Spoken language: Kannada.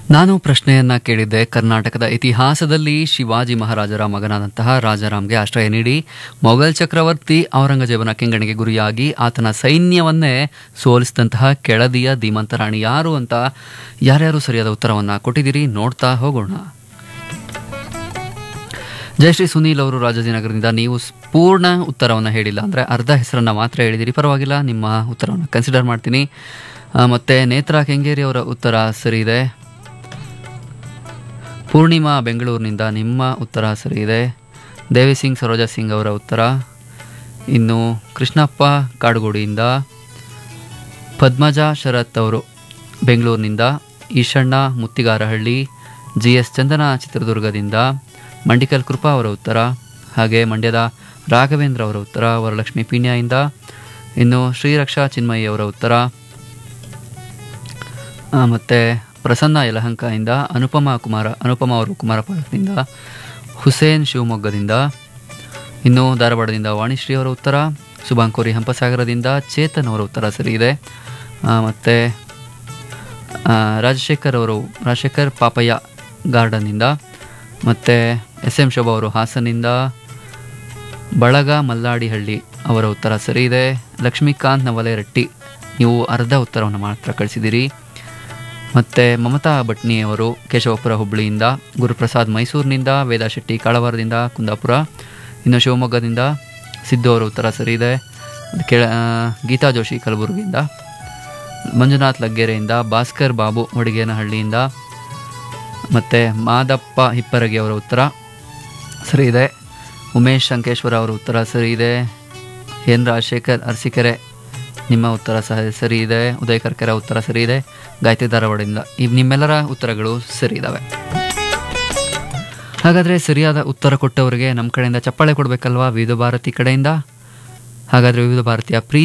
ನಾನು ಪ್ರಶ್ನೆಯನ್ನ ಕೇಳಿದ್ದೆ ಕರ್ನಾಟಕದ ಇತಿಹಾಸದಲ್ಲಿ ಶಿವಾಜಿ ಮಹಾರಾಜರ ಮಗನಾದಂತಹ ರಾಜಾರಾಮ್ಗೆ ಆಶ್ರಯ ನೀಡಿ ಮೊಘಲ್ ಚಕ್ರವರ್ತಿ ಔರಂಗಜೇಬನ ಕೆಂಗಣಿಗೆ ಗುರಿಯಾಗಿ ಆತನ ಸೈನ್ಯವನ್ನೇ ಸೋಲಿಸಿದಂತಹ ಕೆಳದಿಯ ಧೀಮಂತ ರಾಣಿ ಯಾರು ಅಂತ ಯಾರ್ಯಾರು ಸರಿಯಾದ ಉತ್ತರವನ್ನ ಕೊಟ್ಟಿದ್ದೀರಿ ನೋಡ್ತಾ ಹೋಗೋಣ ಜಯಶ್ರೀ ಸುನೀಲ್ ಅವರು ರಾಜಾಜಿನಗರದಿಂದ ನೀವು ಸ್- ಪೂರ್ಣ ಉತ್ತರವನ್ನು ಹೇಳಿಲ್ಲ ಅಂದರೆ ಅರ್ಧ ಹೆಸರನ್ನು ಮಾತ್ರ ಹೇಳಿದಿರಿ ಪರವಾಗಿಲ್ಲ ನಿಮ್ಮ ಉತ್ತರವನ್ನು ಕನ್ಸಿಡರ್ ಮಾಡ್ತೀನಿ ಆ, ಮತ್ತೆ ನೇತ್ರಾ ಕೆಂಗೇರಿ ಅವರ ಉತ್ತರ ಸರಿ ಇದೆ ಪೂರ್ಣಿಮಾ ಬೆಂಗಳೂರಿನಿಂದ ನಿಮ್ಮ ಉತ್ತರ ಸರಿ ಇದೆ ದೇವಿ ಸಿಂಗ್ ಸರೋಜಾ ಸಿಂಗ್ ಅವರ ಉತ್ತರ ಇನ್ನು ಕೃಷ್ಣಪ್ಪ ಕಾಡುಗೋಡಿಯಿಂದ ಪದ್ಮಜ ಶರತ್ ಅವರು ಬೆಂಗಳೂರಿನಿಂದ ಈಶಣ್ಣ ಮುತ್ತಿಗಾರಹಳ್ಳಿ ಜಿ ಎಸ್ ಚಂದನ ಚಿತ್ರದುರ್ಗದಿಂದ ಮಂಡಿಕಲ್ ಕೃಪಾ ಅವರ ಉತ್ತರ ಹಾಗೆ ಮಂಡ್ಯದ ರಾಘವೇಂದ್ರ ಅವರ ಉತ್ತರ ವರಲಕ್ಷ್ಮಿ ಪೀಣ್ಯದಿಂದ ಇನ್ನು ಶ್ರೀರಕ್ಷಾ ಚಿನ್ಮಯಿ ಅವರ ಉತ್ತರ ಆ, ಮತ್ತೆ ಪ್ರಸನ್ನ ಯಲಹಂಕದಿಂದ ಅನುಪಮ ಕುಮಾರ ಅನುಪಮ ಅವರು ಕುಮಾರಪಾಳ್ಯದಿಂದ ಹುಸೇನ್ ಶಿವಮೊಗ್ಗದಿಂದ ಇನ್ನು ಧಾರವಾಡದಿಂದ ವಾಣಿಶ್ರೀ ಅವರ ಉತ್ತರ ಸುಭಾಂಕೋರಿ ಹಂಪಸಾಗರದಿಂದ ಚೇತನ್ ಅವರ ಉತ್ತರ ಸರಿ ಇದೆ ಆ, ಮತ್ತೆ ಆ, ರಾಜಶೇಖರ್ ಅವರು ರಾಜಶೇಖರ್ ಪಾಪಯ್ಯ ಗಾರ್ಡನ್ನಿಂದ ಮತ್ತು ಎಸ್ ಎಂ ಶೋಭಾ ಅವರು ಹಾಸನಿಂದ ಬಳಗ ಮಲ್ಲಾಡಿಹಳ್ಳಿ ಅವರ ಉತ್ತರ ಸರಿ ಇದೆ ಲಕ್ಷ್ಮೀಕಾಂತ್ ನವಲೆರಟ್ಟಿ ನೀವು ಅರ್ಧ ಉತ್ತರವನ್ನು ಮಾತ್ರ ಕಳಿಸಿದ್ದೀರಿ ಮತ್ತು ಮಮತಾ ಭಟ್ನಿ ಅವರು ಕೇಶವಪುರ ಹುಬ್ಬಳ್ಳಿಯಿಂದ ಗುರುಪ್ರಸಾದ್ ಮೈಸೂರಿನಿಂದ ವೇದಾ ಶೆಟ್ಟಿ ಕಾಳವಾರದಿಂದ ಕುಂದಾಪುರ ಇನ್ನು ಶಿವಮೊಗ್ಗದಿಂದ ಸಿದ್ದು ಅವರ ಉತ್ತರ ಸರಿ ಇದೆ ಕೆಳ ಆ, ಗೀತಾ ಜೋಶಿ ಕಲಬುರಗಿಯಿಂದ ಮಂಜುನಾಥ್ ಲಗ್ಗೆರೆಯಿಂದ ಭಾಸ್ಕರ್ ಬಾಬು ಹೊಡಿಗೇನಹಳ್ಳಿಯಿಂದ ಮತ್ತು ಮಾದಪ್ಪ ಹಿಪ್ಪರಗಿ ಅವರ ಉತ್ತರ ಸರಿ ಇದೆ ಉಮೇಶ್ ಶಂಕೇಶ್ವರ ಅವರ ಉತ್ತರ ಸರಿ ಇದೆ ಎನ್ ರಾಜಶೇಖರ್ ಅರಸೀಕೆರೆ ನಿಮ್ಮ ಉತ್ತರ ಸಹ ಸರಿ ಇದೆ ಉದಯ ಕರ್ಕೆರೆ ಉತ್ತರ ಸರಿ ಇದೆ ಗಾಯತ್ರಿ ಧಾರವಾಡದಿಂದ ಇವ್ ನಿಮ್ಮೆಲ್ಲರ ಉತ್ತರಗಳು ಸರಿ ಇದ್ದಾವೆ ಹಾಗಾದರೆ ಸರಿಯಾದ ಉತ್ತರ ಕೊಟ್ಟವರಿಗೆ ನಮ್ಮ ಕಡೆಯಿಂದ ಚಪ್ಪಾಳೆ ಕೊಡಬೇಕಲ್ವಾ ವಿವಿಧ ಭಾರತಿ ಕಡೆಯಿಂದ ಹಾಗಾದರೆ ವಿವಿಧ ಭಾರತೀಯ ಪ್ರೀತಿ